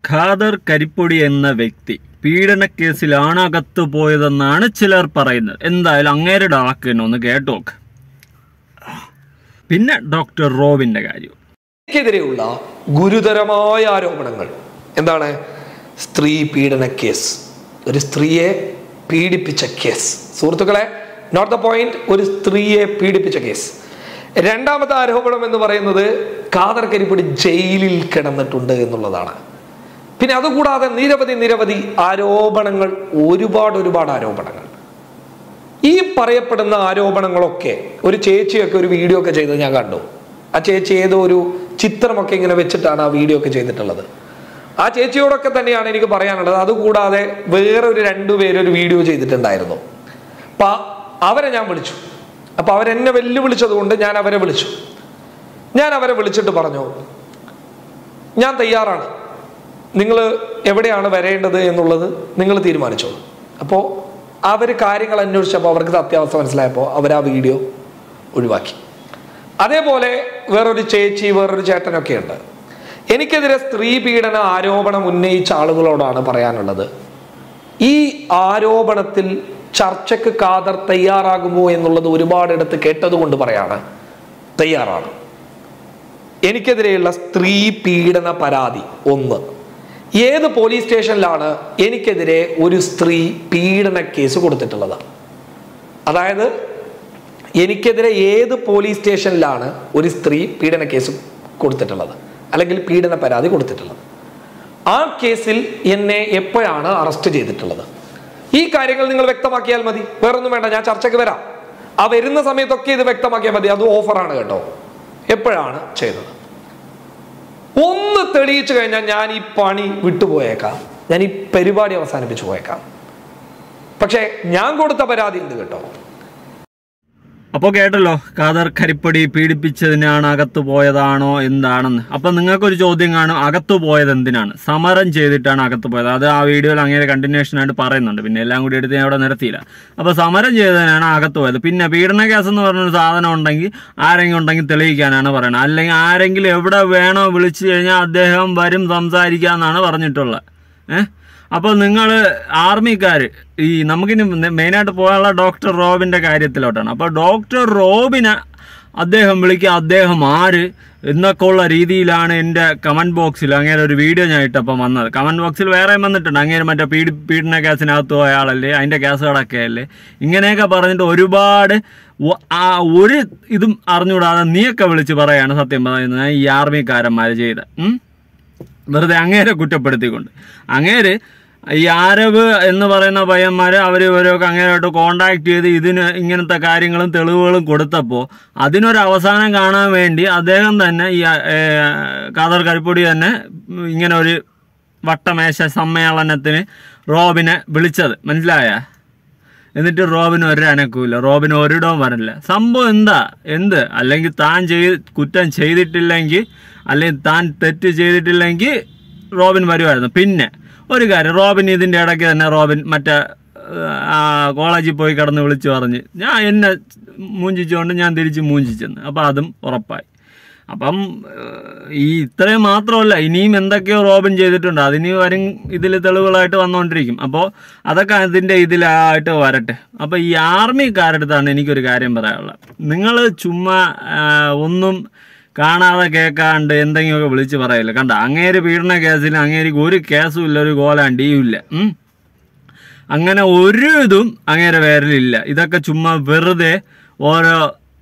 ഖാദർ കരിപ്പൊടി എന്ന വ്യക്തി പീഡനക്കേസിലാണ് അകത്തു പോയതെന്നാണ് ചിലർ പറയുന്നത് എന്തായാലും അങ്ങേരുടെ വാക്ക് തന്നെ ഒന്ന് കേട്ടോക്ക് പിന്നെ ഡോക്ടർ റോബിന്റെ കാര്യം ക്കെതിരെയുള്ള ഗുരുതരമായ ആരോപണങ്ങൾ എന്താണ് സ്ത്രീ പീഡന കേസ് ഒരു സ്ത്രീയെ പീഡിപ്പിച്ച കേസ് സുഹൃത്തുക്കളെ നോട്ട് ദ പോയിന്റ് ഒരു സ്ത്രീയെ പീഡിപ്പിച്ച കേസ് രണ്ടാമത്തെ ആരോപണം എന്ന് പറയുന്നത് കാദർ കരിപ്പൊടി ജയിലിൽ കിടന്നിട്ടുണ്ട് എന്നുള്ളതാണ് പിന്നെ അതുകൂടാതെ നിരവധി നിരവധി ആരോപണങ്ങൾ ഒരുപാട് ഒരുപാട് ആരോപണങ്ങൾ ഈ പറയപ്പെടുന്ന ആരോപണങ്ങളൊക്കെ ഒരു ചേച്ചിയൊക്കെ ഒരു വീഡിയോ ഒക്കെ ചെയ്തത് ഞാൻ കണ്ടു ആ ചേച്ചി ഏതോ ഒരു ചിത്രമൊക്കെ ഇങ്ങനെ വെച്ചിട്ടാണ് ആ വീഡിയോ ഒക്കെ ചെയ്തിട്ടുള്ളത് ആ ചേച്ചിയോടൊക്കെ തന്നെയാണ് എനിക്ക് പറയാനുള്ളത് അതുകൂടാതെ വേറെ ഒരു രണ്ടുപേര് ഒരു വീഡിയോ ചെയ്തിട്ടുണ്ടായിരുന്നു അപ്പൊ അവരെ ഞാൻ വിളിച്ചു അപ്പൊ അവരെന്നെ വെല്ലുവിളിച്ചത് കൊണ്ട് ഞാൻ അവരെ വിളിച്ചു ഞാൻ അവരെ വിളിച്ചിട്ട് പറഞ്ഞു ഞാൻ തയ്യാറാണ് നിങ്ങൾ എവിടെയാണ് വരേണ്ടത് എന്നുള്ളത് നിങ്ങൾ തീരുമാനിച്ചോളൂ അപ്പോൾ അവർ കാര്യങ്ങൾ അന്വേഷിച്ചപ്പോൾ അവർക്ക് സത്യാവസ്ഥ മനസ്സിലായപ്പോൾ അവർ ആ വീഡിയോ ഒഴിവാക്കി അതേപോലെ വേറൊരു ചേച്ചി വേറൊരു ചേട്ടനൊക്കെ ഉണ്ട് എനിക്കെതിരെ സ്ത്രീ പീഡന ആരോപണം ഉന്നയിച്ച ആളുകളോടാണ് പറയാനുള്ളത് ഈ ആരോപണത്തിൽ ചർച്ചയ്ക്ക് കാതർ തയ്യാറാകുമോ എന്നുള്ളത് ഒരുപാടിടത്ത് കേട്ടതുകൊണ്ട് പറയാണ് തയ്യാറാണ് എനിക്കെതിരെയുള്ള സ്ത്രീ പീഡന പരാതി ഒന്ന് ഏത് പോലീസ് സ്റ്റേഷനിലാണ് എനിക്കെതിരെ ഒരു സ്ത്രീ പീഡന കേസ് കൊടുത്തിട്ടുള്ളത് അതായത് എനിക്കെതിരെ ഏത് പോലീസ് സ്റ്റേഷനിലാണ് ഒരു സ്ത്രീ പീഡന കേസ് കൊടുത്തിട്ടുള്ളത് അല്ലെങ്കിൽ പീഡന പരാതി കൊടുത്തിട്ടുള്ളത് ആ കേസിൽ എന്നെ എപ്പോഴാണ് അറസ്റ്റ് ചെയ്തിട്ടുള്ളത് ഈ കാര്യങ്ങൾ നിങ്ങൾ വ്യക്തമാക്കിയാൽ മതി വേറൊന്നും വേണ്ട ഞാൻ ചർച്ചയ്ക്ക് വരാം ആ വരുന്ന സമയത്തൊക്കെ ഇത് വ്യക്തമാക്കിയാൽ മതി അത് ഓഫറാണ് കേട്ടോ എപ്പോഴാണ് ചെയ്തത് ഒന്ന് തെളിയിച്ചു കഴിഞ്ഞാൽ ഞാൻ ഈ പണി വിട്ടുപോയേക്കാം ഞാൻ ഈ പരിപാടി അവസാനിപ്പിച്ചു പോയേക്കാം പക്ഷേ ഞാൻ കൊടുത്ത പരാതി ഉണ്ട് കേട്ടോ അപ്പോൾ കേട്ടല്ലോ ഖാദർ കരിപ്പടി പീഡിപ്പിച്ചതിനാണ് അകത്തു പോയതാണോ എന്താണെന്ന് അപ്പൊ നിങ്ങൾക്കൊരു ചോദ്യം കാണും അകത്തു പോയത് എന്തിനാണ് സമരം ചെയ്തിട്ടാണ് അകത്തു പോയത് അത് ആ വീഡിയോയിൽ അങ്ങനെ കണ്ടിന്യൂഷൻ ആയിട്ട് പറയുന്നുണ്ട് പിന്നെ എല്ലാം കൂടി എടുത്ത് ഞാൻ അവിടെ നിർത്തിയില്ല അപ്പൊ സമരം ചെയ്തതിനാണ് അകത്തു പോയത് പിന്നെ പീഡന കേസ് എന്ന് പറഞ്ഞൊരു സാധനം ഉണ്ടെങ്കിൽ ആരെങ്കിലും ഉണ്ടെങ്കിൽ തെളിയിക്കാനാണ് പറയുന്നത് അല്ലെങ്കിൽ ആരെങ്കിലും എവിടെ വേണോ വിളിച്ചു കഴിഞ്ഞാൽ അദ്ദേഹം വരും സംസാരിക്കാന്നാണ് പറഞ്ഞിട്ടുള്ളത് ഏഹ് അപ്പോൾ നിങ്ങൾ ആർമിക്കാർ ഈ നമുക്കിനി മെയിനായിട്ട് പോകാനുള്ള ഡോക്ടർ റോബിൻ്റെ കാര്യത്തിലോട്ടാണ് അപ്പോൾ ഡോക്ടർ റോബിനെ അദ്ദേഹം വിളിക്കുക അദ്ദേഹം ആര് എന്നൊക്കെ ഉള്ള രീതിയിലാണ് എൻ്റെ കമൻറ്റ് ബോക്സിൽ അങ്ങനെ ഒരു വീഡിയോ ഞാൻ ഇട്ടപ്പം വന്നത് കമൻറ്റ് ബോക്സിൽ വേറെ വന്നിട്ടുണ്ട് അങ്ങനെ മറ്റേ പീഡി പീഡന കേസിനകത്ത് പോയ ആളല്ലേ അതിൻ്റെ കേസുകളൊക്കെ അല്ലേ ഇങ്ങനെയൊക്കെ പറഞ്ഞിട്ട് ഒരുപാട് ഒ- ആ ഒരു ഇതും അറിഞ്ഞുകൂടാതെ നീയൊക്കെ വിളിച്ച് പറയാണ് സത്യം പറയുന്നത് ഈ ആർമിക്കാരന്മാർ ചെയ്ത ഉം? വെറുതെ അങ്ങേരെ കുറ്റപ്പെടുത്തിക്കൊണ്ട് അങ്ങേര് ഈ ആരവ് എന്ന് പറയുന്ന പയ്യന്മാർ അവർ ഇവരൊക്കെ അങ്ങേരായിട്ട് കോണ്ടാക്ട് ചെയ്ത് ഇതിന് ഇങ്ങനത്തെ കാര്യങ്ങളും തെളിവുകളും കൊടുത്തപ്പോൾ അതിനൊരു അവസാനം കാണാൻ വേണ്ടി അദ്ദേഹം തന്നെ ഈ ഏ, ഖാദർ കരിപ്പൊടി തന്നെ ഇങ്ങനെ ഒരു വട്ടമേശ സമ്മേളനത്തിന് റോബിനെ വിളിച്ചത് മനസ്സിലായ എന്നിട്ട് റോബിന് ഒരു അനക്കൂല റോബിന് ഒരിടവും വരില്ല സംഭവം എന്താ എന്ത് അല്ലെങ്കിൽ താൻ ചെയ്ത് കുറ്റം ചെയ്തിട്ടില്ലെങ്കിൽ അല്ലെങ്കിൽ താൻ തെറ്റ് ചെയ്തിട്ടില്ലെങ്കിൽ റോബിൻ വരുമായിരുന്നു പിന്നെ ഒരു കാര്യം റോബിൻ ഇതിൻ്റെ ഇടയ്ക്ക് തന്നെ റോബിൻ മറ്റേ ആ, കോളേജിൽ പോയി കിടന്ന് വിളിച്ചു പറഞ്ഞ് ഞാൻ എന്നെ മൂഞ്ചിച്ചുകൊണ്ട് ഞാൻ തിരിച്ച് മൂഞ്ചിച്ചെന്ന് അപ്പം അതും ഉറപ്പായി അപ്പം ഏഹ്, ഈ ഇത്രയും മാത്രമല്ല ഇനിയും എന്തൊക്കെയോ റോബിൻ ചെയ്തിട്ടുണ്ട് അതിന് വരും ഇതിൽ തെളിവുകളായിട്ട് വന്നുകൊണ്ടിരിക്കും അപ്പോൾ അതൊക്കെ അതിൻ്റെ ഇതിലായിട്ട് വരട്ടെ അപ്പോൾ ഈ ആർമിക്കാരുടെ അടുത്താണ് എനിക്കൊരു കാര്യം പറയാനുള്ളത് നിങ്ങൾ ചുമ്മാ ആ, ഒന്നും കാണാതെ കേൾക്കാണ്ട് എന്തെങ്കിലുമൊക്കെ വിളിച്ച് പറയില്ല കണ്ട അങ്ങേര് പീഡന കേസിൽ അങ്ങേർക്ക് ഒരു കേസും ഇല്ല ഒരു കോലാണ്ടിയും ഇല്ല ഉം. അങ്ങനെ ഒരു ഇതും അങ്ങേരെ പേരിലില്ല ഇതൊക്കെ ചുമ്മാ വെറുതെ ഓരോ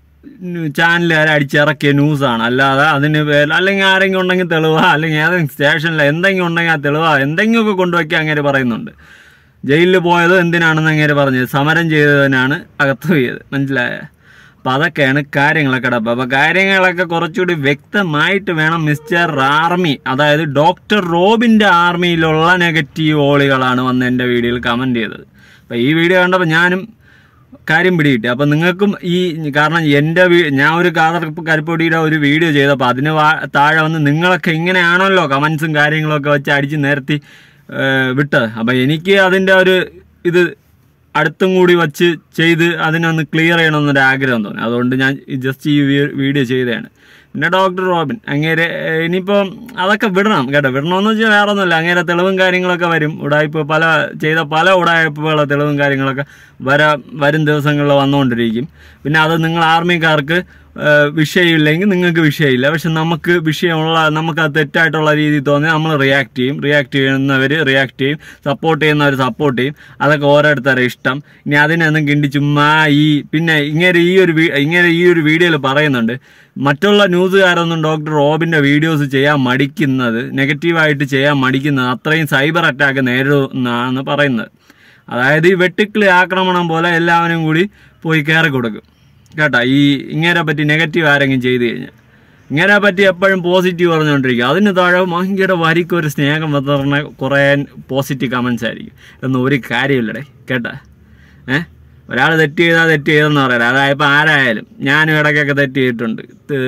ചാനലുകാരെ അടിച്ചിറക്കിയ ന്യൂസാണ് അല്ലാതെ അതിന് പേര് അല്ലെങ്കിൽ ആരെങ്കിലും ഉണ്ടെങ്കിൽ തെളിവാ അല്ലെങ്കിൽ ഏതെങ്കിലും സ്റ്റേഷനിൽ എന്തെങ്കിലും ഉണ്ടെങ്കിൽ ആ തെളിവാ എന്തെങ്കിലുമൊക്കെ കൊണ്ടുവയ്ക്കാൻ അങ്ങേര് പറയുന്നുണ്ട് ജയിലിൽ പോയത് എന്തിനാണെന്ന് അങ്ങേര് പറഞ്ഞത് സമരം ചെയ്തതിനാണ് അകത്ത് പോയത് മനസ്സിലായ അപ്പം അതൊക്കെയാണ് കാര്യങ്ങളൊക്കെ കിടപ്പ് അപ്പോൾ കാര്യങ്ങളൊക്കെ കുറച്ചുകൂടി വ്യക്തമായിട്ട് വേണം മിസ്റ്റർ ആർമി അതായത് ഡോക്ടർ റോബിൻ്റെ ആർമിയിലുള്ള നെഗറ്റീവ് ഓളികളാണ് വന്ന് എൻ്റെ വീഡിയോയിൽ കമൻറ്റ് ചെയ്തത് അപ്പോൾ ഈ വീഡിയോ കണ്ടപ്പോൾ ഞാനും കാര്യം പിടികിട്ടി അപ്പം നിങ്ങൾക്കും ഈ കാരണം എൻ്റെ വീ- ഞാൻ ഒരു കാതർ കരിപ്പൊടിയുടെ ഒരു വീഡിയോ ചെയ്തപ്പോൾ അതിന് വാ- താഴെ വന്ന് നിങ്ങളൊക്കെ ഇങ്ങനെയാണല്ലോ കമൻസും കാര്യങ്ങളൊക്കെ വെച്ച് അടിച്ച് നിരത്തി ഏഹ്, വിട്ടത് അപ്പം എനിക്ക് അതിൻ്റെ ഒരു ഇത് അടുത്തും കൂടി വച്ച് ചെയ്ത് അതിനൊന്ന് ക്ലിയർ ചെയ്യണമെന്നൊരു ആഗ്രഹം തോന്നി അതുകൊണ്ട് ഞാൻ ജസ്റ്റ് ഈ വീ- വീഡിയോ ചെയ്തതാണ് പിന്നെ ഡോക്ടർ റോബിൻ അങ്ങേരെ ഏഹ്, ഇനിയിപ്പം അതൊക്കെ വിടണം കേട്ടോ വിടണമെന്ന് വെച്ചാൽ വേറെ ഒന്നുമില്ല അങ്ങേരെ തെളിവും കാര്യങ്ങളൊക്കെ വരും ഉടായ്പ പല ചെയ്ത പല ഉടായ്പകളെ തെളിവും കാര്യങ്ങളൊക്കെ വര വരും ദിവസങ്ങളിൽ വന്നുകൊണ്ടിരിക്കും പിന്നെ അത് നിങ്ങൾ ആർമിക്കാർക്ക് ഏഹ്, വിഷയമില്ലെങ്കിൽ നിങ്ങൾക്ക് വിഷയമില്ല പക്ഷെ നമുക്ക് വിഷയമുള്ള നമുക്ക് അത് തെറ്റായിട്ടുള്ള രീതിയിൽ തോന്നി നമ്മൾ റിയാക്ട് ചെയ്യും റിയാക്ട് ചെയ്യുന്നവർ റിയാക്ട് ചെയ്യും സപ്പോർട്ട് ചെയ്യുന്നവർ സപ്പോർട്ട് ചെയ്യും അതൊക്കെ ഓരോരുത്തരുടെ ഇഷ്ടം ഇനി അതിനൊന്നും കിണ്ടി ചുമ്മാ ഈ പിന്നെ ഇങ്ങനെ ഈ ഒരു വീ- ഇങ്ങനെ ഈ ഒരു വീഡിയോയിൽ പറയുന്നുണ്ട് മറ്റുള്ള ന്യൂസുകാരൊന്നും ഡോക്ടർ റോബിൻ്റെ വീഡിയോസ് ചെയ്യാൻ മടിക്കുന്നത് നെഗറ്റീവായിട്ട് ചെയ്യാൻ മടിക്കുന്നത് അത്രയും സൈബർ അറ്റാക്ക് നേരിടുന്നതാണെന്ന് പറയുന്നത് അതായത് ഈ വെട്ടിക്കിളി ആക്രമണം പോലെ എല്ലാവരും കൂടി പോയി കയറി കൊടുക്കും കേട്ടോ ഈ ഇങ്ങനെ പറ്റി നെഗറ്റീവ് ആരെങ്കിലും ചെയ്തു കഴിഞ്ഞാൽ ഇങ്ങനെ പറ്റി എപ്പോഴും പോസിറ്റീവ് പറഞ്ഞുകൊണ്ടിരിക്കും അതിന് താഴെ മഹിയുടെ വരിക്ക് ഒരു സ്നേഹം വിതരണ കുറേ പോസിറ്റീവ് കമൻസ് ആയിരിക്കും എന്നൊന്നും ഒരു കാര്യമില്ലടേ കേട്ടാ ഏഹ് ഒരാൾ തെറ്റ് ചെയ്താൽ തെറ്റ് ചെയ്തെന്ന് പറയാം അതായത് ഇപ്പം ആരായാലും ഞാനും ഇടയ്ക്കൊക്കെ തെറ്റ് ചെയ്തിട്ടുണ്ട്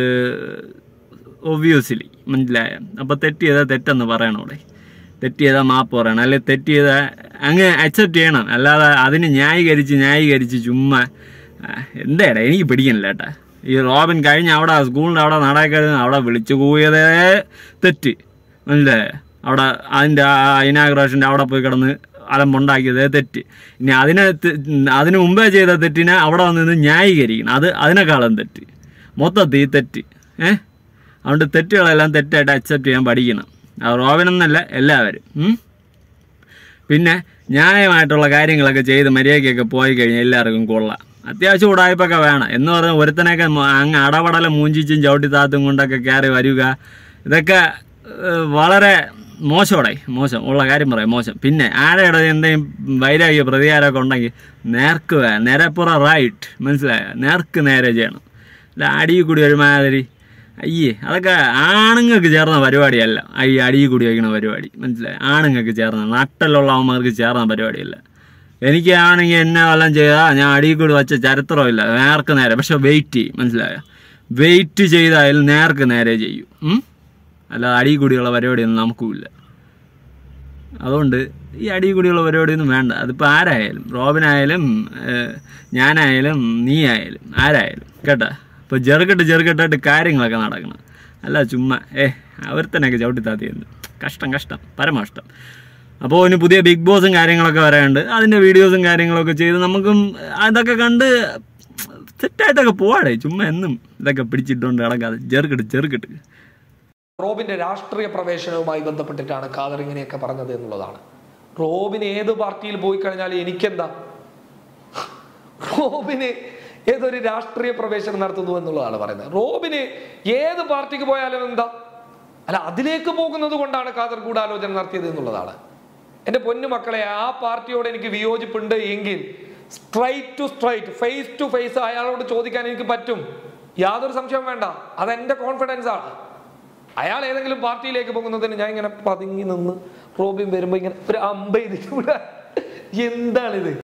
ഒബ്വിയസ്ലി മനസ്സിലായ അപ്പോൾ തെറ്റ് ചെയ്താൽ തെറ്റെന്ന് പറയണം ഇവിടെ തെറ്റ് ചെയ്താൽ മാപ്പ് പറയണം അല്ലെങ്കിൽ തെറ്റ് ചെയ്താൽ അങ്ങ് അക്സെപ്റ്റ് ചെയ്യണം അല്ലാതെ അതിന് ന്യായീകരിച്ച് ന്യായീകരിച്ച് ചുമ്മാ ആ, എന്തേടാ എനിക്ക് പിടിക്കണില്ല ഏട്ടാ ഈ റോബിൻ കഴിഞ്ഞ അവിടെ സ്കൂളിൻ്റെ അവിടെ നടക്കരുത് അവിടെ വിളിച്ചു കൂയതേ തെറ്റ് മനസ്സിലായ അവിടെ അതിൻ്റെ ഇനാഗ്രേഷൻ്റെ അവിടെ പോയി കിടന്ന് അലമ്പുണ്ടാക്കിയതേ തെറ്റ് ഇനി അതിനെ തെ- അതിന് മുമ്പേ ചെയ്ത തെറ്റിനെ അവിടെ വന്ന് നിന്ന് ന്യായീകരിക്കണം അത് അതിനേക്കാളും തെറ്റ് മൊത്തത്തിൽ തെറ്റ് ഏഹ് അതുകൊണ്ട് തെറ്റുകളെല്ലാം തെറ്റായിട്ട് അക്സെപ്റ്റ് ചെയ്യാൻ പഠിക്കണം അത് റോബിനെന്നല്ല എല്ലാവരും ഉം? പിന്നെ ന്യായമായിട്ടുള്ള കാര്യങ്ങളൊക്കെ ചെയ്ത് മര്യാദയ്ക്കൊക്കെ പോയി കഴിഞ്ഞാൽ എല്ലാവർക്കും കൊള്ളാം അത്യാവശ്യം ഉടായ്പൊക്കെ വേണം എന്ന് പറഞ്ഞാൽ ഒരുത്തനൊക്കെ മ- അങ്ങ് അടപടല മൂഞ്ചിച്ചും ചവിട്ടി താത്തും കൊണ്ടൊക്കെ കയറി വരിക ഇതൊക്കെ ഏഹ്, വളരെ മോശമോടെ മോശം ഉള്ള കാര്യം പറയാം മോശം പിന്നെ ആരുടെ എന്തെങ്കിലും വൈരാഗ്യ പ്രതികാരമൊക്കെ ഉണ്ടെങ്കിൽ നേർക്ക് വേ നേരെപ്പുറ റൈറ്റ് മനസ്സിലായ നേർക്ക് നേരെ ചെയ്യണം അല്ല അടിയിൽ കൂടി ഒരുമാതിരി അയ്യേ അതൊക്കെ ആണുങ്ങൾക്ക് ചേർന്ന പരിപാടിയല്ല ഈ അടിയിൽ കൂടി വയ്ക്കുന്ന പരിപാടി മനസ്സിലായി ആണുങ്ങൾക്ക് ചേർന്ന നട്ടലുള്ള അവന്മാർക്ക് ചേർന്ന പരിപാടിയല്ല എനിക്ക് ആണെങ്കിൽ എന്നെ വല്ലതും ചെയ്താൽ ഞാൻ അടിയിൽ കൂടി വെച്ച ചരിത്രമില്ല നേർക്ക് നേരെ പക്ഷെ വെയിറ്റ് ചെയ്യും മനസ്സിലായോ വെയിറ്റ് ചെയ്തായാലും നേർക്ക് നേരെ ചെയ്യും ഉം? അല്ലാതെ അടിയിൽ കൂടിയുള്ള പരിപാടിയൊന്നും നമുക്കുമില്ല അതുകൊണ്ട് ഈ അടി കൂടിയുള്ള പരിപാടിയൊന്നും വേണ്ട അതിപ്പോൾ ആരായാലും റോബിനായാലും ഏഹ്, ഞാനായാലും നീ ആയാലും ആരായാലും കേട്ടാ ഇപ്പോൾ ചെറുകെട്ട് ചെറുകെട്ടായിട്ട് കാര്യങ്ങളൊക്കെ നടക്കണം അല്ല ചുമ്മാ ഏ അവർത്തനൊക്കെ ചവിട്ടിത്താത്തിയെന്ന് കഷ്ടം കഷ്ടം പരമകഷ്ടം അപ്പോൾ ഇനി പുതിയ ബിഗ് ബോസും കാര്യങ്ങളൊക്കെ വരാനുണ്ട് അതിൻ്റെ വീഡിയോസും കാര്യങ്ങളൊക്കെ ചെയ്ത് നമുക്കും അതൊക്കെ കണ്ട് സെറ്റായിട്ടൊക്കെ പോവാടേ ചുമ്മാ എന്നും ഇതൊക്കെ പിടിച്ചിട്ടുകൊണ്ട് കിടക്കാതെ ചെറുകിട്ട് ചെറുകിട്ട് റോബിന്റെ രാഷ്ട്രീയ പ്രവേശനവുമായി ബന്ധപ്പെട്ടിട്ടാണ് ഖാദർ ഇങ്ങനെയൊക്കെ പറഞ്ഞത് എന്നുള്ളതാണ് റോബിൻ ഏത് പാർട്ടിയിൽ പോയി കഴിഞ്ഞാൽ എനിക്കെന്താ റോബിന് ഏതൊരു രാഷ്ട്രീയ പ്രവേശനം നടത്തുന്നു എന്നുള്ളതാണ് പറയുന്നത് റോബിന് ഏത് പാർട്ടിക്ക് പോയാലും എന്താ അല്ല അതിലേക്ക് പോകുന്നത് കൊണ്ടാണ് ഖാദർ ഗൂഢാലോചന നടത്തിയത് എന്നുള്ളതാണ് എന്റെ പൊന്നു മക്കളെ ആ പാർട്ടിയോട് എനിക്ക് വിയോജിപ്പുണ്ട് എങ്കിൽ straight to straight face to face അയാളോട് ചോദിക്കാൻ എനിക്ക് പറ്റും യാതൊരു സംശയവും വേണ്ട അതെന്റെ കോൺഫിഡൻസ് ആണ് അയാൾ ഏതെങ്കിലും പാർട്ടിയിലേക്ക് പോകുന്നതിന് ഞാൻ ഇങ്ങനെ പതുങ്ങി നിന്ന് റോബിൻ വരുമ്പോ ഇങ്ങനെ ഒരു അമ്പ ഇതിലൂടെ എന്താണിത്